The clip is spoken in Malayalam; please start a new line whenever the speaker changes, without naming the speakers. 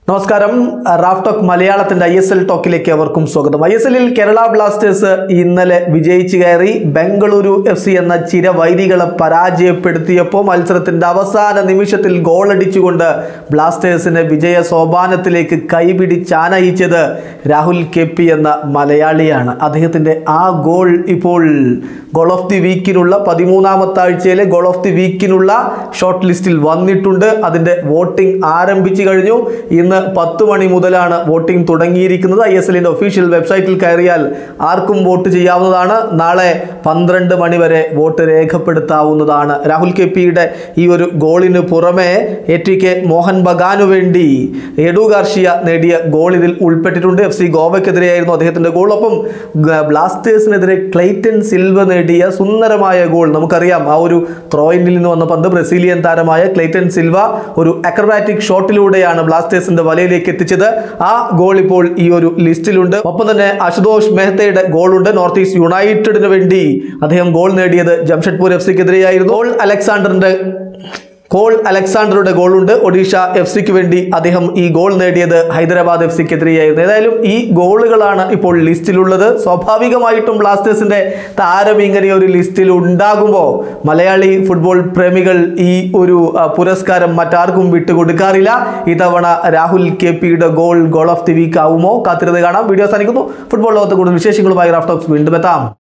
നമസ്കാരം റാഫ് ടോക്ക് മലയാളത്തിന്റെ ഐ എസ് എൽ ടോക്കിലേക്ക് അവർക്കും സ്വാഗതം ഐ എസ് എല്ലിൽ കേരള ബ്ലാസ്റ്റേഴ്സ് ഇന്നലെ വിജയിച്ചു കയറി ബംഗളൂരു എഫ് സി എന്ന ചിരവൈരികളെ പരാജയപ്പെടുത്തിയപ്പോൾ മത്സരത്തിന്റെ അവസാന നിമിഷത്തിൽ ഗോളടിച്ചുകൊണ്ട് ബ്ലാസ്റ്റേഴ്സിനെ വിജയ സോപാനത്തിലേക്ക് കൈപിടിച്ചാനയിച്ചത് രാഹുൽ കെ പി എന്ന മലയാളിയാണ് അദ്ദേഹത്തിന്റെ ആ ഗോൾ ഇപ്പോൾ ഗോൾ ഓഫ് ദി വീക്കിനുള്ള പതിമൂന്നാമത്തെ ആഴ്ചയിലെ ഗോൾ ഓഫ് ദി വീക്കിനുള്ള ഷോർട്ട് ലിസ്റ്റിൽ വന്നിട്ടുണ്ട് അതിന്റെ വോട്ടിംഗ് ആരംഭിച്ചു കഴിഞ്ഞു ഇന്ന് പത്ത് മണി മുതലാണ് വോട്ടിംഗ് തുടങ്ങിയിരിക്കുന്നത് ഐ എസ് എല്ലിന്റെ ഒഫീഷ്യൽ വെബ്സൈറ്റിൽ കയറിയാൽ ആർക്കും വോട്ട് ചെയ്യാവുന്നതാണ് നാളെ പന്ത്രണ്ട് മണി വരെ വോട്ട് രേഖപ്പെടുത്താവുന്നതാണ് രാഹുൽ കെ പിയുടെ ഈ ഒരു ഗോളിന് പുറമെ എ ടി കെ മോഹൻ ബഗാനു വേണ്ടി എഡു ഗാർഷിയ നേടിയ ഗോൾ ഇതിൽ ഉൾപ്പെട്ടിട്ടുണ്ട് എഫ് സി ഗോവയ്ക്കെതിരെയായിരുന്നു അദ്ദേഹത്തിന്റെ ഗോൾ ഒപ്പം ഗ- ബ്ലാസ്റ്റേഴ്സിനെതിരെ ക്ലൈറ്റൻ സിൽവ നേടിയ സുന്ദരമായ ഗോൾ നമുക്കറിയാം ആ ഒരു ത്രോയിനിൽ നിന്ന് വന്ന പന്ത് ബ്രസീലിയൻ താരമായ ക്ലൈറ്റൻ സിൽവ ഒരു അക്രബാറ്റിക് ഷോട്ടിലൂടെയാണ് ബ്ലാസ്റ്റേഴ്സിന്റെ വലയിലേക്ക് എത്തിച്ചത് ആ ഗോൾ ഇപ്പോൾ ഈ ഒരു ലിസ്റ്റിലുണ്ട് ഒപ്പം തന്നെ അശുതോഷ് മെഹ്തയുടെ ഗോളുണ്ട് നോർത്ത് ഈസ്റ്റ് യുണൈറ്റഡിന് വേണ്ടി അദ്ദേഹം ഗോൾ നേടിയത് ജംഷഡ്പൂർ എഫ് സിക്കെതിരെയായിരുന്നു ഗോൾ അലക്സാണ്ടറിന്റെ കോൾ അലക്സാണ്ടറുടെ ഗോളുണ്ട് ഒഡീഷ എഫ് സിക്ക് വേണ്ടി അദ്ദേഹം ഈ ഗോൾ നേടിയത് ഹൈദരാബാദ് എഫ് സിക്കെതിരെയായിരുന്നു ഏതായാലും ഈ ഗോളുകളാണ് ഇപ്പോൾ ലിസ്റ്റിലുള്ളത് സ്വാഭാവികമായിട്ടും ബ്ലാസ്റ്റേഴ്സിന്റെ താരം ഇങ്ങനെ ഒരു ലിസ്റ്റിൽ ഉണ്ടാകുമ്പോൾ മലയാളി ഫുട്ബോൾ പ്രേമികൾ ഈ ഒരു ആ, പുരസ്കാരം മറ്റാർക്കും വിട്ടുകൊടുക്കാറില്ല ഇത്തവണ രാഹുൽ കെ പിയുടെ goal goal of the week ആവുമോ കാത്തിരുന്ന് കാണാം വീഡിയോ അവസാനിക്കുന്നു ഫുട്ബോൾ ലോകത്ത് കൂടുതൽ വിശേഷങ്ങളുമായി റാഫ്റ്റോക്സ് വീണ്ടും എത്താം